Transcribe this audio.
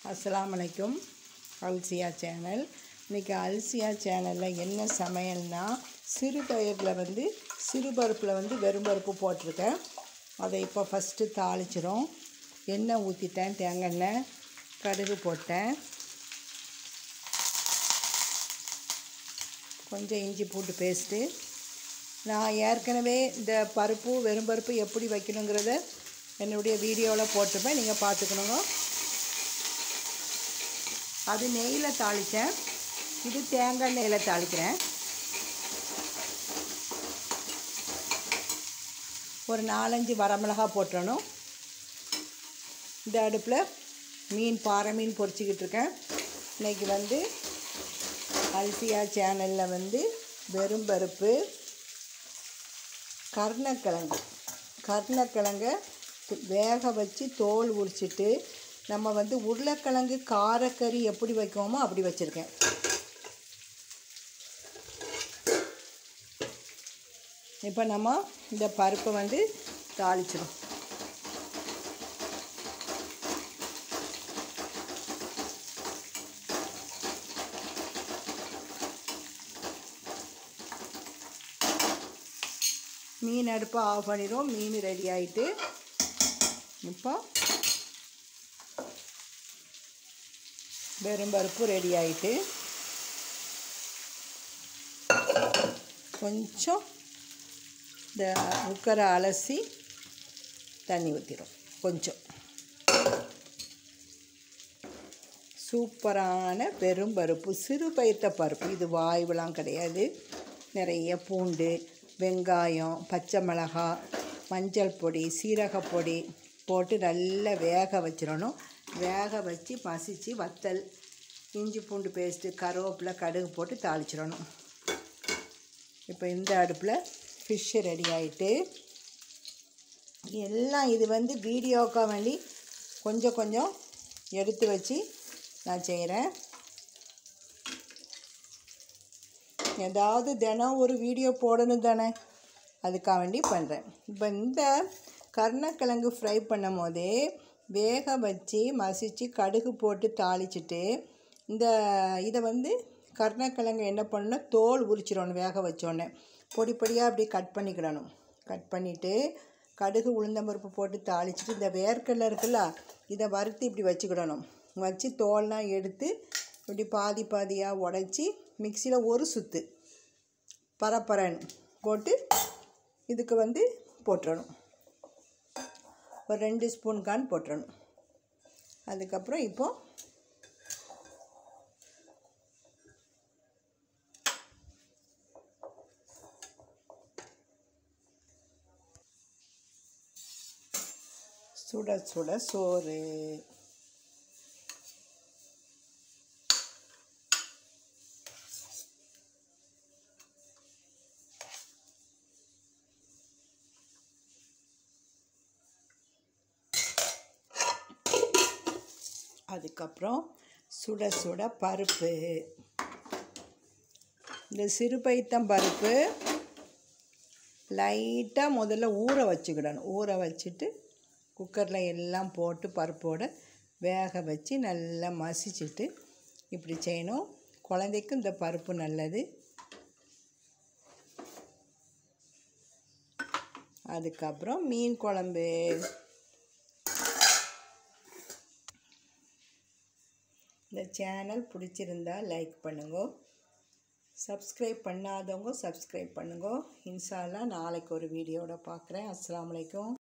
அஸ்ஸலாமு அலைக்கும் அல்சியா சேனல் இன்றைக்கி அல்சியா சேனலில் என்ன சமையல்னா சிறு பயிரில் வந்து சிறு பருப்பில் வந்து வெறும் பருப்பு போட்டிருக்கேன் அதை இப்போ ஃபஸ்ட்டு தாளிச்சிரும் எண்ணெய் ஊற்றிட்டேன் தேங்காய் எண்ணெய் கடுகு போட்டேன் கொஞ்சம் இஞ்சி பூண்டு பேஸ்ட்டு நான் ஏற்கனவே இந்த பருப்பு வெறும் பருப்பு எப்படி வைக்கணுங்கிறத என்னுடைய வீடியோவில் போட்டிருப்பேன் நீங்கள் பார்த்துக்கணுங்க அது நெய்யில் தாளித்தேன் இது தேங்காய் எண்ணெயில் தாளிக்கிறேன் ஒரு நாலஞ்சு வரமிளகா போட்டுறணும் இந்த அடுப்பில் மீன் பாறை மீன் பொரிச்சிக்கிட்டு இருக்கேன் இன்றைக்கி வந்து அல்சியா சேனலில் வந்து வெறும் பருப்பு கருணக்கிழங்கு கருணக்கிழங்க வேக வச்சு தோல் உரிச்சிட்டு நம்ம வந்து உருளைக்கிழங்கு காரக்கறி எப்படி வைக்குவோமோ அப்படி வச்சுருக்கேன் இப்போ நம்ம இந்த பருப்பை வந்து தாளிச்சிடும் மீன் அடுப்பை ஆஃப் பண்ணிடும் மீன் ரெடி ஆகிட்டு இப்போ வெறும் பருப்பு ரெடி ஆகிட்டு கொஞ்சம் இந்த குக்கரை அலசி தண்ணி ஊற்றிடும் கொஞ்சம் சூப்பரான வெறும் பருப்பு சிறு பயிர்த்த பருப்பு இது வாய்வுலாம் கிடையாது நிறைய பூண்டு வெங்காயம் பச்சை மிளகாய் மஞ்சள் பொடி சீரகப்பொடி போட்டு நல்லா வேக வச்சிடணும் வேக வச்சு மசித்து வத்தல் இஞ்சி பூண்டு பேஸ்ட்டு கருவேப்பிலை கடுகு போட்டு தாளிச்சிடணும் இப்போ இந்த அடுப்பில் ஃபிஷ்ஷு ரெடி ஆகிட்டு எல்லாம் இது வந்து வீடியோக்காக வேண்டி கொஞ்சம் கொஞ்சம் எடுத்து வச்சு நான் செய்கிறேன் ஏதாவது தினம் ஒரு வீடியோ போடணும் தானே அதுக்காக வேண்டி பண்ணுறேன் இப்போ இந்த கருணக்கிழங்கு ஃப்ரை பண்ணும் போதே வேக வச்சு மசித்து கடுகு போட்டு தாளிச்சிட்டு இந்த இதை வந்து கருணக்கிழங்கு என்ன பண்ணணும் தோல் உரிச்சிடணும் வேக வச்சோடனே பொடி பொடியாக அப்படி கட் பண்ணிக்கிடணும் கட் பண்ணிவிட்டு கடுகு உளுந்தம்பருப்பு போட்டு தாளிச்சிட்டு இந்த வேர்க்கடலை இருக்குல்ல இதை வறுத்து இப்படி வச்சுக்கிடணும் வச்சு தோல்லாம் எடுத்து இப்படி பாதி பாதியாக உடச்சி மிக்சியில் ஒரு சுத்து பரப்பரன்னு போட்டு இதுக்கு வந்து போட்டுறணும் ஒரு ரெண்டு ஸ்பூன் கான் போட்டுறணும் அதுக்கப்புறம் இப்போ சுட சுட சோறு அதுக்கப்புறம் சுட சுட பருப்பு இந்த சிறுபைத்தம் பருப்பு லைட்டாக முதல்ல ஊற வச்சுக்கிடணும் ஊற வச்சுட்டு குக்கரில் எல்லாம் போட்டு பருப்போடு வேக வச்சு நல்லா மசிச்சுட்டு இப்படி செய்யணும் குழந்தைக்கும் இந்த பருப்பு நல்லது அதுக்கப்புறம் மீன் குழம்பு இந்த சேனல் பிடிச்சிருந்தா லைக் பண்ணுங்க சப்ஸ்கிரைப் பண்ணாதவங்க சப்ஸ்கிரைப் பண்ணுங்க இன்ஷால்லா நாளைக்கு ஒரு வீடியோட பார்க்குறேன் அஸ்லாம் வலைக்கும்